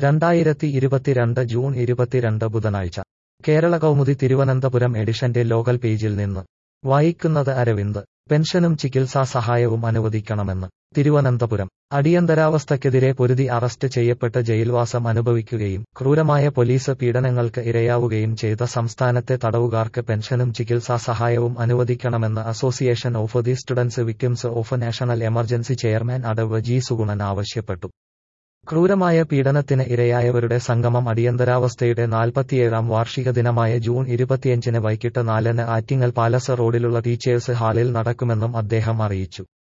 രണ്ടായിരത്തി ഇരുപത്തിരണ്ട് ജൂൺ ഇരുപത്തിരണ്ട് ബുധനാഴ്ച കേരള കൗമുദി തിരുവനന്തപുരം എഡിഷന്റെ ലോകൽ പേജിൽ നിന്ന് വായിക്കുന്നത് അരവിന്ദ് പെൻഷനും ചികിത്സാ സഹായവും അനുവദിക്കണമെന്ന് തിരുവനന്തപുരം അടിയന്തരാവസ്ഥയ്ക്കെതിരെ പൊരുതി അറസ്റ്റ് ചെയ്യപ്പെട്ട് ജയിൽവാസം അനുഭവിക്കുകയും ക്രൂരമായ പോലീസ് പീഡനങ്ങൾക്ക് ഇരയാവുകയും ചെയ്ത സംസ്ഥാനത്തെ തടവുകാർക്ക് പെൻഷനും ചികിത്സാ സഹായവും അനുവദിക്കണമെന്ന് association of the students victims of national emergency chairman അടവ് ജി സുഗുണൻ ആവശ്യപ്പെട്ടു ക്രൂരമായ പീഡനത്തിന് ഇരയായവരുടെ സംഗമം അടിയന്തരാവസ്ഥയുടെ നാൽപ്പത്തിയേഴാം വാർഷിക ദിനമായ ജൂൺ ഇരുപത്തിയഞ്ചിന് വൈകിട്ട് നാലിന് ആറ്റിങ്ങൽ പാലസ് റോഡിലുള്ള ടീച്ചേഴ്സ് ഹാളിൽ നടക്കുമെന്നും അദ്ദേഹം അറിയിച്ചു